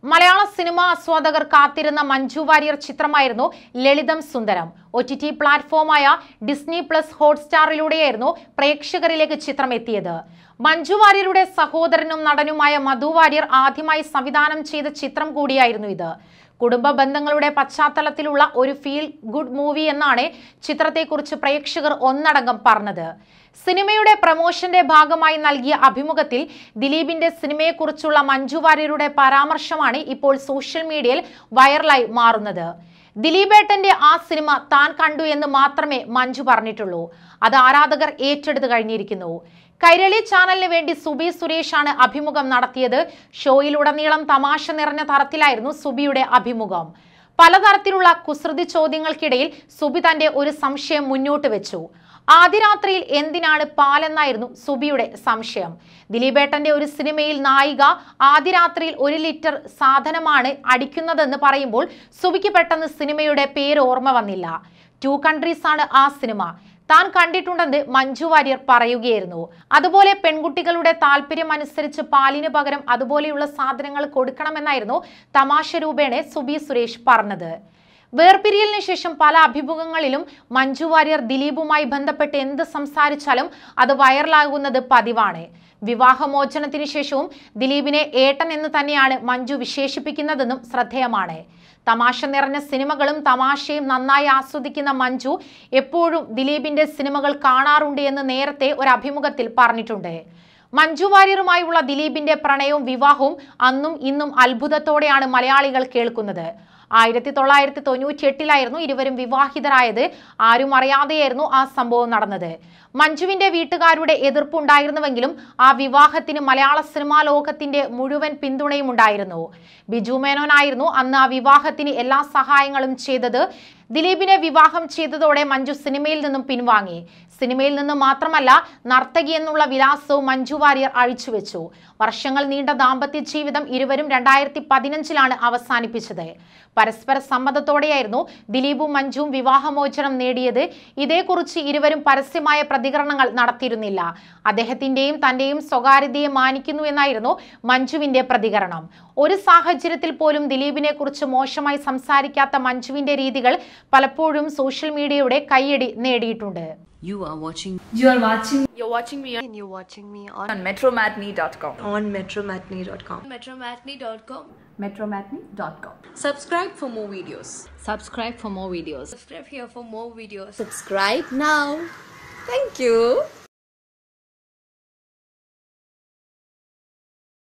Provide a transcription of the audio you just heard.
മലയാള സിനിമാ ആസ്വാദകർ കാത്തിരുന്ന മഞ്ജു വാര്യർ ചിത്രമായിരുന്നു Lalitham Sundaram O T T പ്ലാറ്റ്ഫോമായ ഡിസ്നി പ്ലസ് ഹോട്ട്സ്റ്റാറിലൂടെയായിരുന്നു പ്രേക്ഷകരിലേക്ക് ചിത്രം എത്തിയത് മഞ്ജു വാര്യരുടെ സഹോദരനും നടനുമായ മധു വാര്യർ ആദ്യമായി സംവിധാനം ചെയ്ത ചിത്രം കൂടിയായിരുന്നു ഇത് കുടുംബ ബന്ധങ്ങളുടെ പശ്ചാത്തലത്തിലുള്ള ഒരു ഫീൽ ഗുഡ് മൂവി എന്നാണ് ചിത്രത്തെക്കുറിച്ച് പ്രേക്ഷകർ ഒന്നടങ്കം പറഞ്ഞത് സിനിമയുടെ പ്രമോഷന്റെ ഭാഗമായി നൽകിയ അഭിമുഖത്തിൽ ദിലീപിന്റെ സിനിമയെക്കുറിച്ചുള്ള മഞ്ജു വാര്യരുടെ പരാമർശമാണ് ഇപ്പോൾ സോഷ്യൽ മീഡിയയിൽ വൈറലായി മാറുന്നത് ദിലീപേട്ടന്റെ ആ സിനിമ താൻ കണ്ടു എന്ന് മാത്രമേ മഞ്ജു പറഞ്ഞിട്ടുള്ളൂ അത് ആരാധകർ ഏറ്റെടുത്ത് കഴിഞ്ഞിരിക്കുന്നു കൈരളി ചാനലിന് വേണ്ടി സുബി സുരേഷാണ് അഭിമുഖം നടത്തിയത് ഷോയിലുടനീളം തമാശ നിറഞ്ഞ തരത്തിലായിരുന്നു സുബിയുടെ അഭിമുഖം പലതരത്തിലുള്ള കുസൃതി ചോദ്യങ്ങൾക്കിടയിൽ സുബി തന്റെ ഒരു സംശയം മുന്നോട്ട് വെച്ചു ആദ്യ രാത്രിയിൽ എന്തിനാണ് പാലെന്നായിരുന്നു സുബിയുടെ സംശയം ദിലീപേട്ടന്റെ ഒരു സിനിമയിൽ നായിക ആദ്യ രാത്രിയിൽ ഒരു ലിറ്റർ സാധനമാണ് അടിക്കുന്നതെന്ന് പറയുമ്പോൾ സുബിക്ക് പെട്ടെന്ന് സിനിമയുടെ പേര് ഓർമ്മ വന്നില്ല ടു കൺട്രീസ് ആണ് ആ സിനിമ താൻ കണ്ടിട്ടുണ്ടെന്ന് മഞ്ജു വാര്യർ പറയുകയായിരുന്നു അതുപോലെ പെൺകുട്ടികളുടെ താല്പര്യം അനുസരിച്ച് പാലിന് പകരം അതുപോലെയുള്ള സാധനങ്ങൾ കൊടുക്കണമെന്നായിരുന്നു തമാശ രൂപേണ സുബി സുരേഷ് പറഞ്ഞത് വേർപിരിയലിന് ശേഷം പല അഭിമുഖങ്ങളിലും മഞ്ജു വാര്യർ ദിലീപുമായി ബന്ധപ്പെട്ട് എന്ത് സംസാരിച്ചാലും അത് വൈറലാകുന്നത് പതിവാണ് വിവാഹമോചനത്തിന് ശേഷവും ദിലീപിനെ ഏട്ടൻ എന്ന് തന്നെയാണ് മഞ്ജു വിശേഷിപ്പിക്കുന്നതെന്നും ശ്രദ്ധേയമാണ് തമാശ നിറഞ്ഞ സിനിമകളും തമാശയും നന്നായി ആസ്വദിക്കുന്ന മഞ്ജു എപ്പോഴും ദിലീപിന്റെ സിനിമകൾ കാണാറുണ്ട് എന്ന് നേരത്തെ ഒരു അഭിമുഖത്തിൽ പറഞ്ഞിട്ടുണ്ട് മഞ്ജു വാര്യറുമായുള്ള ദിലീപിന്റെ പ്രണയവും വിവാഹവും അന്നും ഇന്നും അത്ഭുതത്തോടെയാണ് മലയാളികൾ കേൾക്കുന്നത് ആയിരത്തി തൊള്ളായിരത്തി തൊണ്ണൂറ്റി എട്ടിലായിരുന്നു ഇരുവരും വിവാഹിതരായത് ആരും അറിയാതെയായിരുന്നു ആ സംഭവം നടന്നത് മഞ്ജുവിന്റെ വീട്ടുകാരുടെ എതിർപ്പുണ്ടായിരുന്നുവെങ്കിലും ആ വിവാഹത്തിന് മലയാള സിനിമാ ലോകത്തിന്റെ മുഴുവൻ പിന്തുണയും ഉണ്ടായിരുന്നു ബിജു മേനോനായിരുന്നു അന്ന് ആ വിവാഹത്തിന് എല്ലാ സഹായങ്ങളും ചെയ്തത് ദിലീപിനെ വിവാഹം ചെയ്തതോടെ മഞ്ജു സിനിമയിൽ നിന്നും പിൻവാങ്ങി സിനിമയിൽ നിന്ന് മാത്രമല്ല നർത്തകി എന്നുള്ള വിലാസവും മഞ്ജു വാര്യർ അഴിച്ചുവെച്ചു വർഷങ്ങൾ നീണ്ട ദാമ്പത്യ ജീവിതം ഇരുവരും രണ്ടായിരത്തി പതിനഞ്ചിലാണ് അവസാനിപ്പിച്ചത് പരസ്പര സമ്മതത്തോടെയായിരുന്നു ദിലീപും മഞ്ജുവും വിവാഹമോചനം നേടിയത് ഇതേക്കുറിച്ച് ഇരുവരും പരസ്യമായ പ്രതികരണങ്ങൾ നടത്തിയിരുന്നില്ല അദ്ദേഹത്തിന്റെയും തന്റെയും സ്വകാര്യതയെ മാനിക്കുന്നു എന്നായിരുന്നു മഞ്ജുവിന്റെ പ്രതികരണം ഒരു സാഹചര്യത്തിൽ പോലും ദിലീപിനെ കുറിച്ച് മോശമായി സംസാരിക്കാത്ത മഞ്ജുവിന്റെ രീതികൾ പലപ്പോഴും സോഷ്യൽ മീഡിയയുടെ കൈയടി നേടിയിട്ടുണ്ട് You are watching You are watching You're watching me on, and you're watching me on, on metromatney.com. on metromatney.com. Metromatney.com. metromatney.com. subscribe for more videos. subscribe for more videos Subscribe here for more videos. Subscribe now. Thank you.